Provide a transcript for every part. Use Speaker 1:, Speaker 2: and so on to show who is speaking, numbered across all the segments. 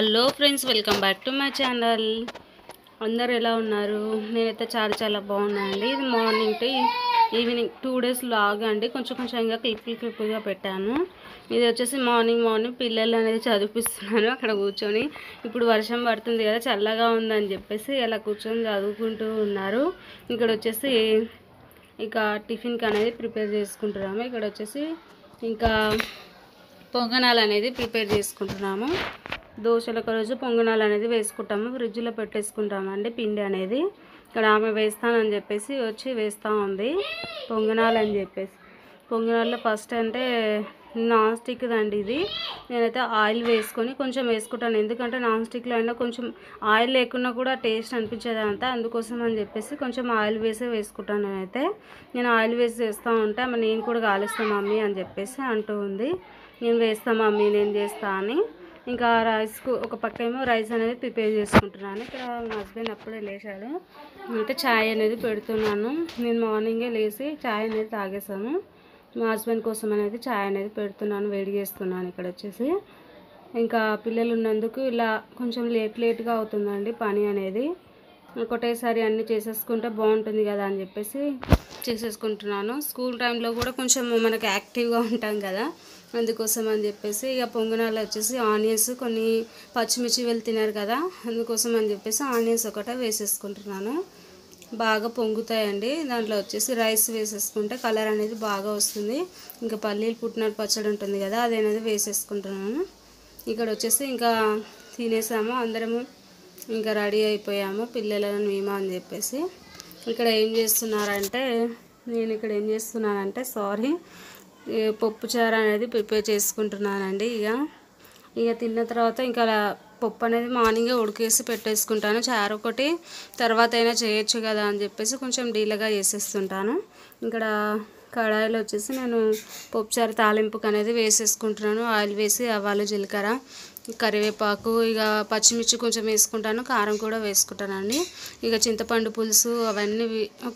Speaker 1: hello friends welcome back to my channel అందరు ఎలా ఉన్నారు నేనైతే చాలా చాలా బాగున్నానండి ఇది morning to evening today's vlog అండి కొంచెం కొంచెంగా క్లిప్ క్లిప్గా పెట్టాను ఇది వచ్చేసి మార్నింగ్ మార్నింగ్ పిల్లలు అనేది చదివిపిస్తున్నాను అక్కడ కూర్చొని ఇప్పుడు వర్షం పడుతుంది కదా చల్లగా ఉందని చెప్పేసి అలా కూర్చొని చదువుకుంటూ ఉన్నారు ఇక్కడ వచ్చేసి ఇక టిఫిన్కి అనేది ప్రిపేర్ చేసుకుంటున్నాము ఇక్కడ వచ్చేసి ఇంకా పొంగనాలు అనేది ప్రిపేర్ చేసుకుంటున్నాము దోశలు ఒక రోజు పొంగనాలు అనేది వేసుకుంటాము ఫ్రిడ్జ్లో పెట్టేసుకుంటాము అండి పిండి అనేది ఇక్కడ ఆమె వేస్తానని చెప్పేసి వచ్చి వేస్తూ ఉంది పొంగనాలు అని చెప్పేసి పొంగనాల్లో ఫస్ట్ అంటే నాన్ స్టిక్ అండి ఇది నేనైతే ఆయిల్ వేసుకొని కొంచెం వేసుకుంటాను ఎందుకంటే నాన్ స్టిక్లో అయినా కొంచెం ఆయిల్ లేకున్నా కూడా టేస్ట్ అనిపించేది అంతా అందుకోసం అని చెప్పేసి కొంచెం ఆయిల్ వేసే వేసుకుంటాను నేనైతే నేను ఆయిల్ వేసి వేస్తూ ఉంటే ఆమె నేను కూడా కాలుస్తాను మమ్మీ అని చెప్పేసి అంటూ ఉంది నేను వేస్తా మమ్మీ నేను చేస్తా అని ఇంకా రైస్కు ఒక పక్క ఏమో రైస్ అనేది ప్రిపేర్ చేసుకుంటున్నాను ఇక్కడ మా హస్బెండ్ అప్పుడే లేచాడు అంటే ఛాయ్ అనేది పెడుతున్నాను నేను మార్నింగే లేచి ఛాయ్ అనేది తాగేసాను మా హస్బెండ్ కోసం అనేది ఛాయ్ అనేది పెడుతున్నాను వేడి చేస్తున్నాను ఇక్కడ వచ్చేసి ఇంకా పిల్లలు ఉన్నందుకు ఇలా కొంచెం లేట్ లేట్గా అవుతుందండి పని అనేది ఒకటేసారి అన్నీ చేసేసుకుంటే బాగుంటుంది కదా అని చెప్పేసి చేసేసుకుంటున్నాను స్కూల్ టైంలో కూడా కొంచెం మనకి యాక్టివ్గా ఉంటాం కదా అందుకోసం అని చెప్పేసి ఇక పొంగనాలు వచ్చేసి ఆనియన్స్ కొన్ని పచ్చిమిర్చి వెళ్ళి తినారు కదా అందుకోసం అని చెప్పేసి ఆనియన్స్ ఒకటే వేసేసుకుంటున్నాను బాగా పొంగుతాయండి దాంట్లో వచ్చేసి రైస్ వేసేసుకుంటే కలర్ అనేది బాగా వస్తుంది ఇంకా పల్లీలు పుట్టినట్టు పచ్చడి ఉంటుంది కదా అది అనేది వేసేసుకుంటున్నాను ఇక్కడ వచ్చేసి ఇంకా తినేసాము అందరము ఇంకా రెడీ అయిపోయాము పిల్లలను మేము అని చెప్పేసి ఇక్కడ ఏం చేస్తున్నారంటే నేను ఇక్కడ ఏం చేస్తున్నానంటే సారీ పప్పు చారు అనేది ప్రిపేర్ చేసుకుంటున్నానండి ఇక ఇక తిన్న తర్వాత ఇంకా అలా పప్పు అనేది మార్నింగే ఉడికేసి పెట్టేసుకుంటాను చారు ఒకటి తర్వాత అయినా చేయొచ్చు కదా అని చెప్పేసి కొంచెం డీలగా చేసేస్తుంటాను ఇక్కడ కడాయిలో వచ్చేసి నేను పప్పుచారు తాలింపుకి అనేది వేసేసుకుంటున్నాను ఆయిల్ వేసి ఆవాలు జీలకర్ర కరివేపాకు ఇక పచ్చిమిర్చి కొంచెం వేసుకుంటాను కారం కూడా వేసుకుంటానండి ఇక చింతపండు పులుసు అవన్నీ వి- ఒక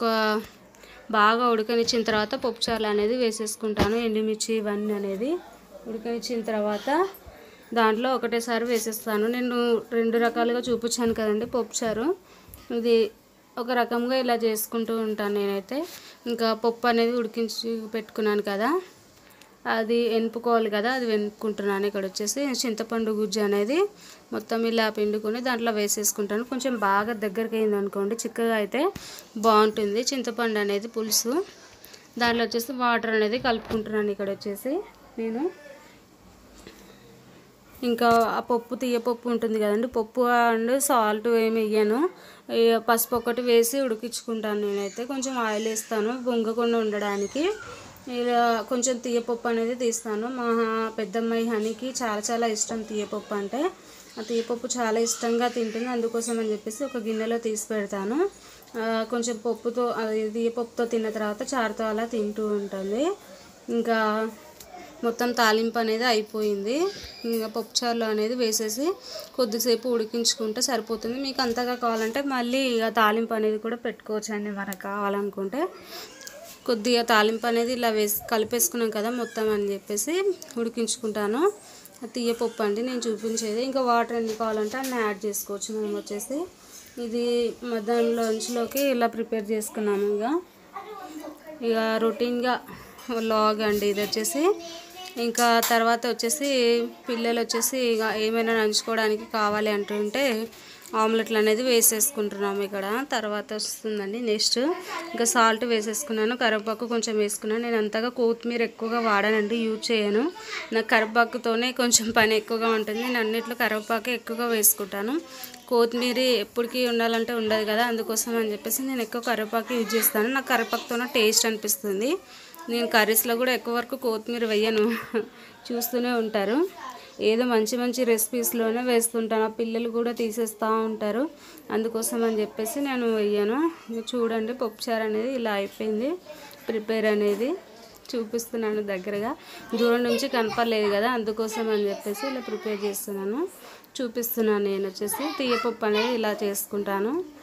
Speaker 1: బాగా ఉడకనిచ్చిన తర్వాత పప్పుచారులు అనేది వేసేసుకుంటాను ఎండుమిర్చి ఇవన్నీ అనేది ఉడకనిచ్చిన తర్వాత దాంట్లో ఒకటేసారి వేసేస్తాను నేను రెండు రకాలుగా చూపించాను కదండి పప్పుచారు ఇది ఒక రకంగా ఇలా చేసుకుంటూ ఉంటాను నేనైతే ఇంకా పప్పు అనేది ఉడికించి పెట్టుకున్నాను కదా అది ఎనుపుకోవాలి కదా అది వెనుక్కుంటున్నాను ఇక్కడ వచ్చేసి చింతపండు గుజ్జు అనేది మొత్తం ఇలా పిండుకొని దాంట్లో వేసేసుకుంటాను కొంచెం బాగా దగ్గరికి అయింది అనుకోండి చిక్కగా అయితే బాగుంటుంది చింతపండు అనేది పులుసు దాంట్లో వచ్చేసి వాటర్ అనేది కలుపుకుంటున్నాను ఇక్కడ వచ్చేసి నేను ఇంకా ఆ పప్పు తీయ పప్పు ఉంటుంది కదండి పప్పు అండ్ సాల్ట్ ఏమి వేయను ఈ పసుపు ఒకటి వేసి ఉడికించుకుంటాను నేనైతే కొంచెం ఆయిల్ వేస్తాను బొంగకుండా ఉండడానికి ఇలా కొంచెం తీయపప్పు అనేది తీస్తాను మా పెద్దమ్మాయి హనీకి చాలా చాలా ఇష్టం తీయపప్పు అంటే ఆ తీయపప్పు చాలా ఇష్టంగా తింటుంది అందుకోసం అని చెప్పేసి ఒక గిన్నెలో తీసి పెడతాను ఆ, కొంచెం పప్పుతో అది తీయపప్పుతో తిన్న తర్వాత చారుతో అలా తింటూ ఉంటుంది ఇంకా మొత్తం తాలింపు అనేది అయిపోయింది ఇంకా పప్పుచారులో అనేది వేసేసి కొద్దిసేపు ఉడికించుకుంటే సరిపోతుంది మీకు అంతగా కావాలంటే మళ్ళీ ఇక తాలింపు అనేది కూడా పెట్టుకోవచ్చు అండి మనకు కావాలనుకుంటే కొద్దిగా తాలింపు అనేది ఇలా వేసి కలిపేసుకున్నాం కదా మొత్తం అని చెప్పేసి ఉడికించుకుంటాను ఆ తీయపప్పు అండి నేను చూపించేది ఇంకా వాటర్ ఎన్ని కావాలంటే అన్నీ యాడ్ చేసుకోవచ్చు మనం వచ్చేసి ఇది మధ్యాహ్నం లంచ్లోకి ఇలా ప్రిపేర్ చేసుకున్నాము ఇక ఇక రొటీన్గా లాగ్ అండి ఇది వచ్చేసి ఇంకా తర్వాత వచ్చేసి పిల్లలు వచ్చేసి ఇక ఏమైనా నంచుకోవడానికి కావాలి అంటుంటే ఆమ్లెట్లు అనేది వేసేసుకుంటున్నాము ఇక్కడ తర్వాత వస్తుందండి నెక్స్ట్ ఇంకా సాల్ట్ వేసేసుకున్నాను కరివేపాకు కొంచెం వేసుకున్నాను నేను అంతగా కొత్తిమీర ఎక్కువగా వాడానండి యూజ్ చేయను నాకు కరివేపాకుతోనే కొంచెం పని ఎక్కువగా ఉంటుంది నేను అన్నిట్లో కరివేపాకు ఎక్కువగా వేసుకుంటాను కొత్తిమీర ఎప్పటికీ ఉండాలంటే ఉండదు కదా అందుకోసం అని చెప్పేసి నేను ఎక్కువ కరివేపాకు యూజ్ చేస్తాను నాకు కరివేపాకుతోనే టేస్ట్ అనిపిస్తుంది నేను కర్రీస్లో కూడా ఎక్కువ వరకు కొత్తిమీర వేయను చూస్తూనే ఉంటారు ఏదో మంచి మంచి రెసిపీస్లోనే వేస్తుంటాను ఆ పిల్లలు కూడా తీసేస్తూ ఉంటారు అందుకోసం అని చెప్పేసి నేను వెయ్యను ఇక చూడండి పప్పుచారు అనేది ఇలా అయిపోయింది ప్రిపేర్ అనేది చూపిస్తున్నాను దగ్గరగా దూరం నుంచి కనపడలేదు కదా అందుకోసం అని చెప్పేసి ఇలా ప్రిపేర్ చేస్తున్నాను చూపిస్తున్నాను నేను వచ్చేసి తీయపప్పు అనేది ఇలా చేసుకుంటాను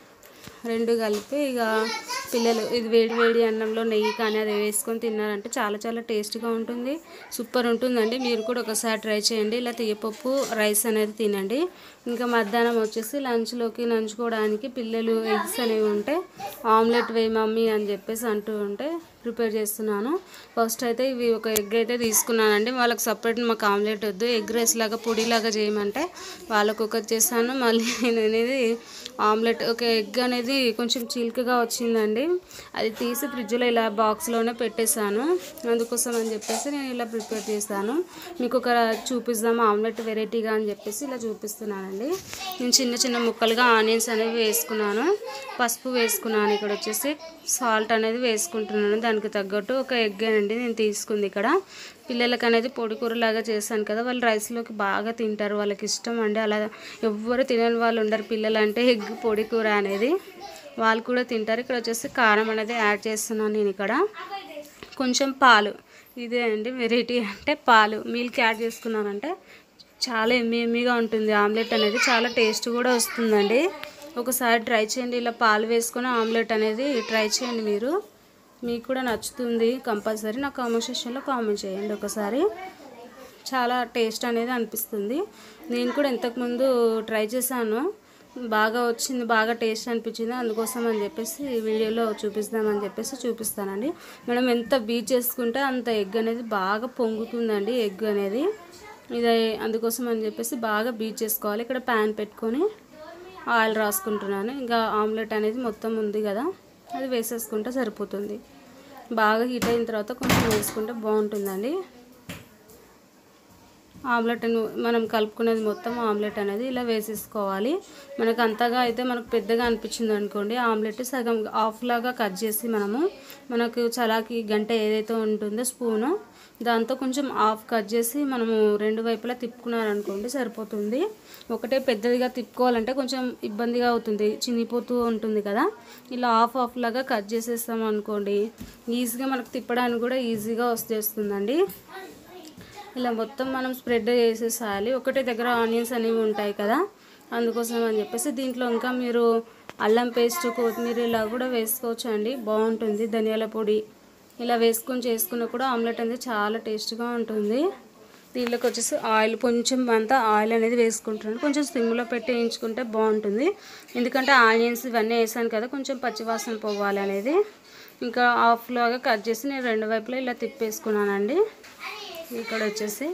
Speaker 1: రెండు కలిపి ఇక పిల్లలు ఇది వేడి వేడి అన్నంలో నెయ్యి కానీ అది వేసుకొని తిన్నారంటే చాలా చాలా టేస్ట్గా ఉంటుంది సూపర్ ఉంటుందండి మీరు కూడా ఒకసారి ట్రై చేయండి ఇలా తీయపప్పు రైస్ అనేది తినండి ఇంకా మధ్యాహ్నం వచ్చేసి లంచ్లోకి నంచుకోవడానికి పిల్లలు ఎగ్స్ అనేవి ఉంటే ఆమ్లెట్ వేయి మమ్మీ అని చెప్పేసి అంటూ ఉంటే ప్రిపేర్ చేస్తున్నాను ఫస్ట్ అయితే ఇవి ఒక ఎగ్ అయితే తీసుకున్నానండి వాళ్ళకి సపరేట్ మాకు ఆమ్లెట్ వద్దు ఎగ్ రైస్ లాగా పొడిలాగా చేయమంటే వాళ్ళకు ఒకటి చేశాను మళ్ళీ నేను అనేది ఆమ్లెట్ ఒక ఎగ్ అనేది కొంచెం చిల్కగా వచ్చిందండి అది తీసి ఫ్రిడ్జ్లో ఇలా బాక్స్లోనే పెట్టేశాను అందుకోసం అని చెప్పేసి నేను ఇలా ప్రిపేర్ చేశాను మీకు ఒక చూపిద్దాం ఆమ్లెట్ వెరైటీగా అని చెప్పేసి ఇలా చూపిస్తున్నానండి నేను చిన్న చిన్న ముక్కలుగా ఆనియన్స్ అనేవి వేసుకున్నాను పసుపు వేసుకున్నాను ఇక్కడ వచ్చేసి సాల్ట్ అనేది వేసుకుంటున్నాను దానికి తగ్గట్టు ఒక ఎగ్ అండి నేను తీసుకుంది ఇక్కడ పిల్లలకి అనేది పొడి కూరలాగా చేశాను కదా వాళ్ళు రైస్లోకి బాగా తింటారు వాళ్ళకి ఇష్టం అండి అలా ఎవ్వరు తినని వాళ్ళు ఉండరు పిల్లలు అంటే ఎగ్ పొడి కూర అనేది వాళ్ళు కూడా తింటారు ఇక్కడ వచ్చేసి కారం అనేది యాడ్ చేస్తున్నాను నేను ఇక్కడ కొంచెం పాలు ఇదే అండి వెరైటీ అంటే పాలు మిల్క్ యాడ్ చేసుకున్నానంటే చాలా ఎమ్మి ఎమ్మిగా ఉంటుంది ఆమ్లెట్ అనేది చాలా టేస్ట్ కూడా వస్తుందండి ఒకసారి ట్రై చేయండి ఇలా పాలు వేసుకొని ఆమ్లెట్ అనేది ట్రై చేయండి మీరు మీకు కూడా నచ్చుతుంది కంపల్సరీ నా కామెంట్ సెక్షన్లో కామెంట్ చేయండి ఒకసారి చాలా టేస్ట్ అనేది అనిపిస్తుంది నేను కూడా ఇంతకుముందు ట్రై చేశాను బాగా వచ్చింది బాగా టేస్ట్ అనిపించింది అందుకోసం అని చెప్పేసి ఈ వీడియోలో చూపిస్తామని చెప్పేసి చూపిస్తానండి మనం ఎంత బీట్ చేసుకుంటే అంత ఎగ్ అనేది బాగా పొంగుతుందండి ఎగ్ అనేది ఇది అందుకోసం అని చెప్పేసి బాగా బీట్ చేసుకోవాలి ఇక్కడ ప్యాన్ పెట్టుకొని ఆయిల్ రాసుకుంటున్నాను ఇంకా ఆమ్లెట్ అనేది మొత్తం ఉంది కదా అది వేసేసుకుంటే సరిపోతుంది బాగా హీట్ అయిన తర్వాత కొంచెం వేసుకుంటే బాగుంటుందండి ఆమ్లెట్ అని మనం కలుపుకునేది మొత్తం ఆమ్లెట్ అనేది ఇలా వేసేసుకోవాలి మనకు అంతగా అయితే మనకు పెద్దగా అనిపించింది అనుకోండి ఆమ్లెట్ సగం హాఫ్ లాగా కట్ చేసి మనము మనకు చలాకి గంట ఏదైతే ఉంటుందో స్పూను దాంతో కొంచెం హాఫ్ కట్ చేసి మనము రెండు వైపులా తిప్పుకున్నారనుకోండి సరిపోతుంది ఒకటే పెద్దదిగా తిప్పుకోవాలంటే కొంచెం ఇబ్బందిగా అవుతుంది చినిపోతూ ఉంటుంది కదా ఇలా హాఫ్ హాఫ్ లాగా కట్ చేసేస్తాం అనుకోండి ఈజీగా మనకు తిప్పడానికి కూడా ఈజీగా వచ్చేస్తుందండి ఇలా మొత్తం మనం స్ప్రెడ్ చేసేసేయాలి ఒకటే దగ్గర ఆనియన్స్ అనేవి ఉంటాయి కదా అందుకోసం అని చెప్పేసి దీంట్లో ఇంకా మీరు అల్లం పేస్ట్ కొత్తిమీర ఇలా కూడా వేసుకోవచ్చు అండి బాగుంటుంది ధనియాల పొడి ఇలా వేసుకొని చేసుకున్న కూడా ఆమ్లెట్ అనేది చాలా టేస్ట్గా ఉంటుంది దీంట్లోకి వచ్చేసి ఆయిల్ కొంచెం అంతా ఆయిల్ అనేది వేసుకుంటున్నాను కొంచెం సిమ్లో పెట్టి వేయించుకుంటే బాగుంటుంది ఎందుకంటే ఆనియన్స్ ఇవన్నీ వేసాను కదా కొంచెం పచ్చివాసన పోవాలి అనేది ఇంకా హాఫ్ లాగా కట్ చేసి నేను రెండు వైపులా ఇలా తిప్పేసుకున్నానండి ఇక్కడ వచ్చేసి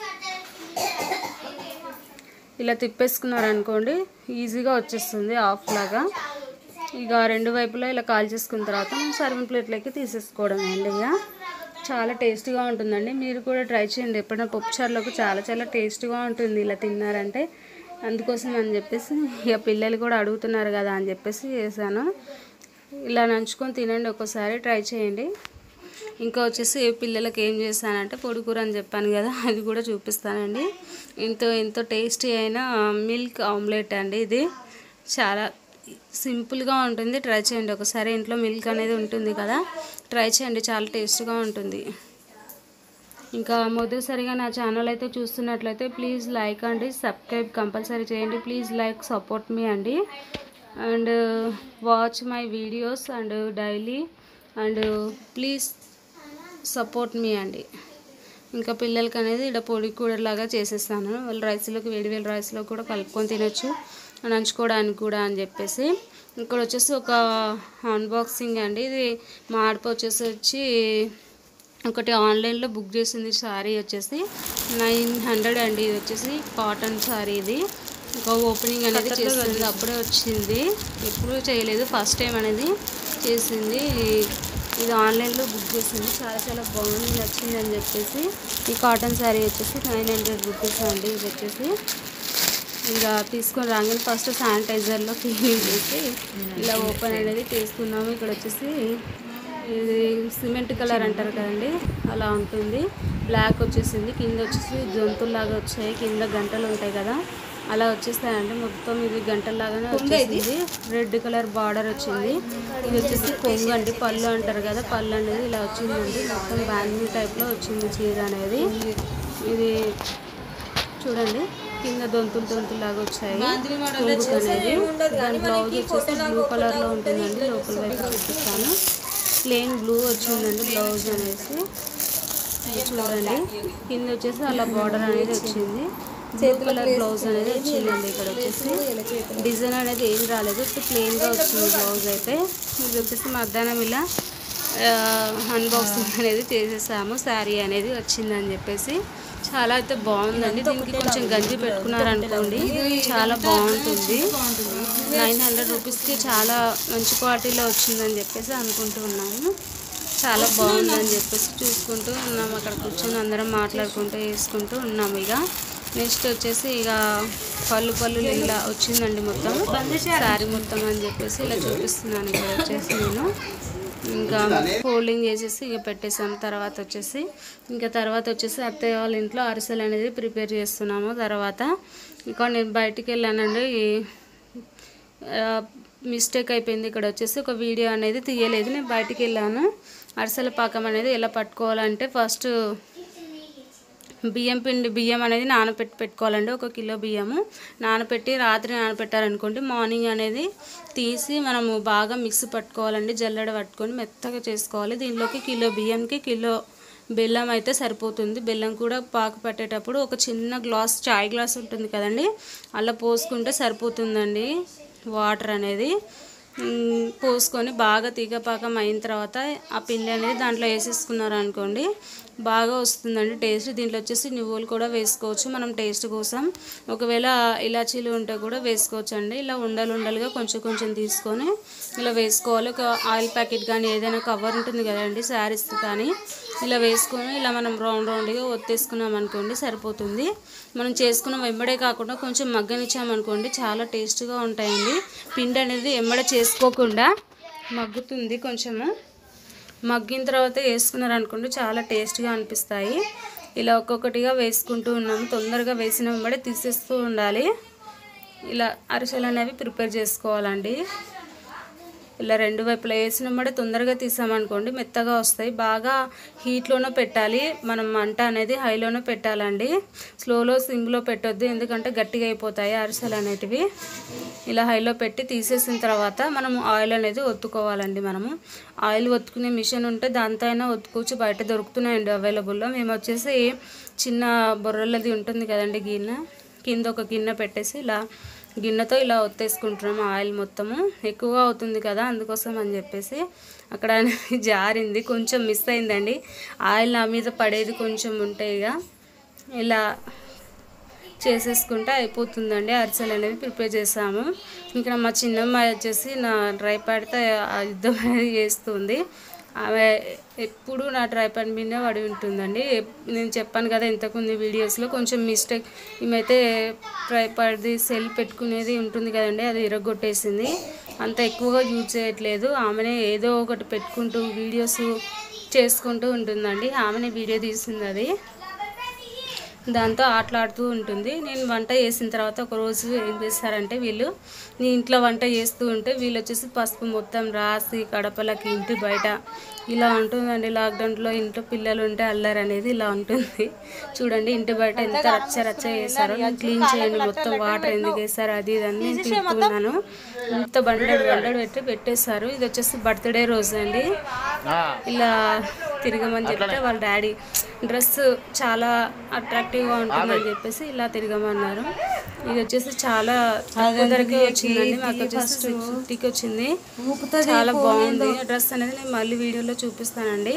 Speaker 1: ఇలా తిప్పేసుకున్నారనుకోండి ఈజీగా వచ్చేస్తుంది హాఫ్ లాగా ఇక రెండు వైపులా ఇలా కాల్ చేసుకున్న తర్వాత మనం సర్వింగ్ ప్లేట్లోకి తీసేసుకోవడం అండి ఇక చాలా టేస్ట్గా ఉంటుందండి మీరు కూడా ట్రై చేయండి ఎప్పుడైనా పప్పుచారులోకి చాలా చాలా టేస్ట్గా ఉంటుంది ఇలా తిన్నారంటే అందుకోసం అని చెప్పేసి ఇక పిల్లలు కూడా అడుగుతున్నారు కదా అని చెప్పేసి చేశాను ఇలా నంచుకొని తినండి ఒకసారి ట్రై చేయండి ఇంకా వచ్చేసి పిల్లలకి ఏం చేస్తానంటే పొడి కూర అని చెప్పాను కదా అది కూడా చూపిస్తానండి ఎంతో ఎంతో టేస్టీ అయిన మిల్క్ ఆమ్లెట్ అండి ఇది చాలా సింపుల్గా ఉంటుంది ట్రై చేయండి ఒకసారి ఇంట్లో మిల్క్ అనేది ఉంటుంది కదా ట్రై చేయండి చాలా టేస్ట్గా ఉంటుంది ఇంకా మొదటిసారిగా నా ఛానల్ అయితే చూస్తున్నట్లయితే ప్లీజ్ లైక్ అండి సబ్స్క్రైబ్ కంపల్సరీ చేయండి ప్లీజ్ లైక్ సపోర్ట్ మీ అండి and watch my videos and daily and please support మీ అండి ఇంకా పిల్లలకి అనేది ఇక్కడ పొడి కూరలాగా చేసేస్తాను వాళ్ళు రైస్లోకి వేడి వేడి రైస్లో కూడా కలుపుకొని తినొచ్చు నంచుకోవడానికి కూడా అని చెప్పేసి ఇక్కడ వచ్చేసి ఒక అన్బాక్సింగ్ అండి ఇది మా ఆడప వచ్చేసి వచ్చి ఒకటి ఆన్లైన్లో బుక్ చేసింది శారీ వచ్చేసి నైన్ హండ్రెడ్ అండి ఇది వచ్చేసి కాటన్ శారీ ఇది ఇంకా ఓపెనింగ్ అనేది చేస్తుంది అప్పుడే వచ్చింది ఎప్పుడూ చేయలేదు ఫస్ట్ టైం అనేది చేసింది ఇది ఆన్లైన్లో బుక్ చేసింది చాలా చాలా బాగుంది నచ్చింది అని చెప్పేసి ఈ కాటన్ శారీ వచ్చేసి నైన్ హండ్రెడ్ రూపీస్ అండి ఇది వచ్చేసి ఇంకా తీసుకొని రాగానే ఫస్ట్ శానిటైజర్లో క్లీనింగ్ చేసి ఇలా ఓపెన్ అనేది తీసుకున్నాము ఇక్కడ వచ్చేసి ఇది సిమెంట్ కలర్ అంటారు కదండి అలా ఉంటుంది బ్లాక్ వచ్చేసింది కింద వచ్చేసి జంతువులాగా వచ్చాయి కింద గంటలు ఉంటాయి కదా అలా వచ్చేస్తాయండి మొత్తం ఇది గంటల్లాగానే వచ్చేసింది రెడ్ కలర్ బార్డర్ వచ్చింది ఇది వచ్చేసి కొంగు అండి పళ్ళు అంటారు కదా పళ్ళు అనేది ఇలా వచ్చిందండి మొత్తం బ్యాంగిల్ టైప్లో వచ్చింది చీర అనేది ఇది చూడండి కింద దొంతులు దొంతులు లాగా వచ్చాయి కొంగుకు అనేది దాని బ్లౌజ్ వచ్చేసి బ్లూ కలర్ లో ఉంటుందండి లోపల వైపు చూపిస్తాను ప్లెయిన్ బ్లూ వచ్చిందండి బ్లౌజ్ అనేసి ఇది చూడండి కింద వచ్చేసి అలా బార్డర్ అనేది వచ్చింది బ్లూ కలర్ బ్లౌజ్ అనేది వచ్చిందండి ఇక్కడ వచ్చేసి డిజైన్ అనేది ఏం రాలేదు ప్లెయిన్ గా వచ్చింది బ్లౌజ్ అయితే ఇది వచ్చేసి మధ్యాహ్నం ఇలా అన్బాక్సింగ్ అనేది చేసేసాము శారీ అనేది వచ్చిందని చెప్పేసి చాలా అయితే బాగుందండి దీనికి కొంచెం గంజి పెట్టుకున్నారనుకోండి చాలా బాగుంటుంది నైన్ హండ్రెడ్ రూపీస్కి చాలా మంచి క్వాలిటీలో వచ్చిందని చెప్పేసి అనుకుంటూ ఉన్నాము చాలా బాగుందని చెప్పేసి చూసుకుంటూ ఉన్నాము అక్కడ కూర్చొని అందరం మాట్లాడుకుంటూ వేసుకుంటూ ఉన్నాము ఇక నెక్స్ట్ వచ్చేసి ఇక పళ్ళు పళ్ళు ఇలా వచ్చిందండి మొత్తం శారీ మొత్తం అని చెప్పేసి ఇలా చూపిస్తున్నాను ఇక్కడ వచ్చేసి నేను ఇంకా ఫోల్డింగ్ చేసేసి ఇక పెట్టేసాం తర్వాత వచ్చేసి ఇంకా తర్వాత వచ్చేసి అత్తయ్య వాళ్ళ ఇంట్లో అరిసెలు అనేది ప్రిపేర్ చేస్తున్నాము తర్వాత ఇంకా నేను బయటికి వెళ్ళానండి మిస్టేక్ అయిపోయింది ఇక్కడ వచ్చేసి ఒక వీడియో అనేది తీయలేదు నేను బయటికి వెళ్ళాను అరిసెల పాకం అనేది ఎలా పట్టుకోవాలంటే ఫస్ట్ బియ్యం పిండి బియ్యం అనేది నానబెట్టి పెట్టుకోవాలండి ఒక కిలో బియ్యము నానబెట్టి రాత్రి నానబెట్టారనుకోండి మార్నింగ్ అనేది తీసి మనము బాగా మిక్స్ పట్టుకోవాలండి జల్లెడ పట్టుకొని మెత్తగా చేసుకోవాలి దీనిలోకి కిలో బియ్యంకి కిలో బెల్లం అయితే సరిపోతుంది బెల్లం కూడా పాకు పట్టేటప్పుడు ఒక చిన్న గ్లాస్ చాయ్ గ్లాస్ ఉంటుంది కదండి అలా పోసుకుంటే సరిపోతుందండి వాటర్ అనేది మ్, పోసుకొని బాగా తీగపాకం అయిన తర్వాత ఆ పిండి అనేది దాంట్లో వేసేసుకున్నారు అనుకోండి బాగా వస్తుందండి టేస్ట్ దీంట్లో వచ్చేసి నువ్వులు కూడా వేసుకోవచ్చు మనం టేస్ట్ కోసం ఒకవేళ ఇలాచీలు ఉంటే కూడా వేసుకోవచ్చు అండి ఇలా ఉండలు ఉండలుగా కొంచెం కొంచెం తీసుకొని ఇలా వేసుకోవాలి ఒక ఆయిల్ ప్యాకెట్ కానీ ఏదైనా కవర్ ఉంటుంది కదండి శారీస్ కానీ ఇలా వేసుకొని ఇలా మనం రౌండ్ రౌండ్గా ఒత్తేసుకున్నాం అనుకోండి సరిపోతుంది మనం చేసుకున్న వెంబడే కాకుండా కొంచెం మగ్గనిచ్చామనుకోండి చాలా టేస్ట్గా ఉంటాయండి పిండి అనేది వెంబడే చేసుకోకుండా మగ్గుతుంది కొంచెము మగ్గిన తర్వాత వేసుకున్నారు అనుకోండి చాలా టేస్ట్గా అనిపిస్తాయి ఇలా ఒక్కొక్కటిగా వేసుకుంటూ ఉన్నాము తొందరగా వేసిన వెంబడే తీసేస్తూ ఉండాలి ఇలా అరిసెలు అనేవి ప్రిపేర్ చేసుకోవాలండి ఇలా రెండు వైపులా వేసిన వెంబడే తొందరగా తీసామనుకోండి మెత్తగా వస్తాయి బాగా హీట్లోనే పెట్టాలి మనం మంట అనేది హైలోనే పెట్టాలండి స్లోలో సిమ్లో పెట్టొద్దు ఎందుకంటే గట్టిగా అయిపోతాయి అరిసెలు అనేటివి ఇలా హైలో పెట్టి తీసేసిన తర్వాత మనం ఆయిల్ అనేది ఒత్తుకోవాలండి మనము ఆయిల్ ఒత్తుకునే మిషన్ ఉంటే దాంతో అయినా ఒత్తుకోవచ్చు బయట దొరుకుతున్నాయండి అవైలబుల్లో మేము వచ్చేసి చిన్న బొర్రలది ఉంటుంది కదండి గిన్నె కింద ఒక గిన్నె పెట్టేసి ఇలా గిన్నెతో ఇలా ఒత్తేసుకుంటున్నాము ఆయిల్ మొత్తము ఎక్కువగా అవుతుంది కదా అందుకోసం అని చెప్పేసి అక్కడ జారింది కొంచెం మిస్ అయిందండి ఆయిల్ నా మీద పడేది కొంచెం ఉంటే ఇక ఇలా చేసేసుకుంటే అయిపోతుందండి అరిసెలు అనేవి ప్రిపేర్ చేసాము ఇక్కడ మా చిన్నమ్మాయి వచ్చేసి నా డ్రై ప్యాడ్తో ఆ యుద్ధం అనేది చేస్తుంది ఆమె ఎప్పుడు నా డ్రై ప్యాడ్ మీదనే పడి ఉంటుందండి ఎప్- నేను చెప్పాను కదా ఇంతకుముందు వీడియోస్లో కొంచెం మిస్టేక్ ఈమెతే డ్రై ప్యాడ్ది సెల్ పెట్టుకునేది ఉంటుంది కదండి అది ఇరగొట్టేసింది అంత ఎక్కువగా యూజ్ చేయట్లేదు ఆమెనే ఏదో ఒకటి పెట్టుకుంటూ వీడియోస్ చేసుకుంటూ ఉంటుందండి ఆమెనే వీడియో తీసింది అది దాంతో ఆటలాడుతూ ఉంటుంది నేను వంట చేసిన తర్వాత ఒక రోజు ఏం చేస్తారంటే వీళ్ళు నేను ఇంట్లో వంట చేస్తూ ఉంటే వీళ్ళు వచ్చేసి పసుపు మొత్తం రాసి కడపలకి ఇంటి బయట ఇలా ఉంటుందండి లాక్డౌన్లో ఇంట్లో పిల్లలు ఉంటే అల్లరి అనేది ఇలా ఉంటుంది చూడండి ఇంటి బయట ఎంత రచ్చ రచ్చ చేశారో నేను క్లీన్ చేయండి మొత్తం వాటర్ ఎందుకు వేస్తారు అది ఇది అని నేను తింటున్నాను ఇంత బండెడు బండెడు పెట్టి పెట్టేశారు ఇది వచ్చేసి బర్త్డే రోజు అండి ఇలా తిరగమని చెప్తే వాళ్ళ డాడీ డ్రెస్ చాలా అట్రాక్టివ్గా ఉంటుందని చెప్పేసి ఇలా తిరగమన్నారు ఇది వచ్చేసి చాలా తక్కువ ధరకే వచ్చిందండి మాకు వచ్చేసి సిక్స్ ఫిఫ్టీకి వచ్చింది చాలా బాగుంది డ్రెస్ అనేది నేను మళ్ళీ వీడియోలో చూపిస్తానండి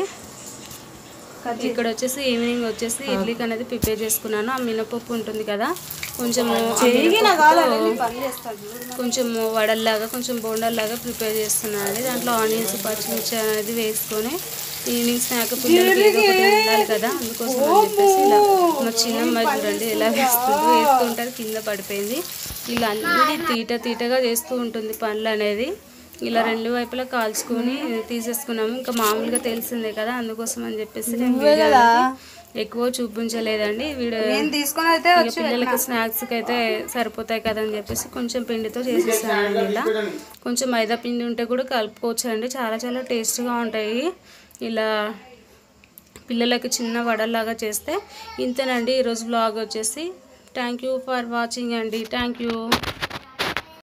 Speaker 1: ఇక్కడ వచ్చేసి ఈవినింగ్ వచ్చేసి ఇడ్లీకి అనేది ప్రిపేర్ చేసుకున్నాను ఆ మినపప్పు ఉంటుంది కదా కొంచెము ఆ మినపప్పుతో కొంచెం వడల్లాగా కొంచెం బోండాల్లాగా ప్రిపేర్ చేస్తున్నాను అండి దాంట్లో ఆనియన్స్ పచ్చిమిర్చి అనేది వేసుకొని ఈవినింగ్ స్నాక్ పిల్లలకి ఏదో ఒకటి ఉండాలి కదా అందుకోసం అని చెప్పేసి ఇలా మా చిన్నమ్మాయి చూడండి ఎలా వేస్తుందో వేస్తూ ఉంటారు కింద పడిపోయింది ఇలా అన్ని తీట తీటగా చేస్తూ ఉంటుంది పనులు అనేది ఇలా రెండు వైపులా కాల్చుకొని తీసేసుకున్నాము ఇంకా మామూలుగా తెలిసిందే కదా అందుకోసం అని చెప్పేసి నేను వీడియో అనేది ఎక్కువ చూపించలేదండి వీడియో
Speaker 2: తీసుకొని అయితే
Speaker 1: ఇక పిల్లలకి స్నాక్స్కి అయితే సరిపోతాయి కదా అని చెప్పేసి కొంచెం పిండితో చేసేసానండి ఇలా కొంచెం మైదా పిండి ఉంటే కూడా కలుపుకోవచ్చు అండి చాలా చాలా టేస్ట్గా ఉంటాయి ఇలా పిల్లలకి చిన్న వడల్లాగా చేస్తే ఇంతేనండి ఈరోజు బ్లాగ్ వచ్చేసి థ్యాంక్ యూ ఫర్ వాచింగ్ అండి థ్యాంక్ యూ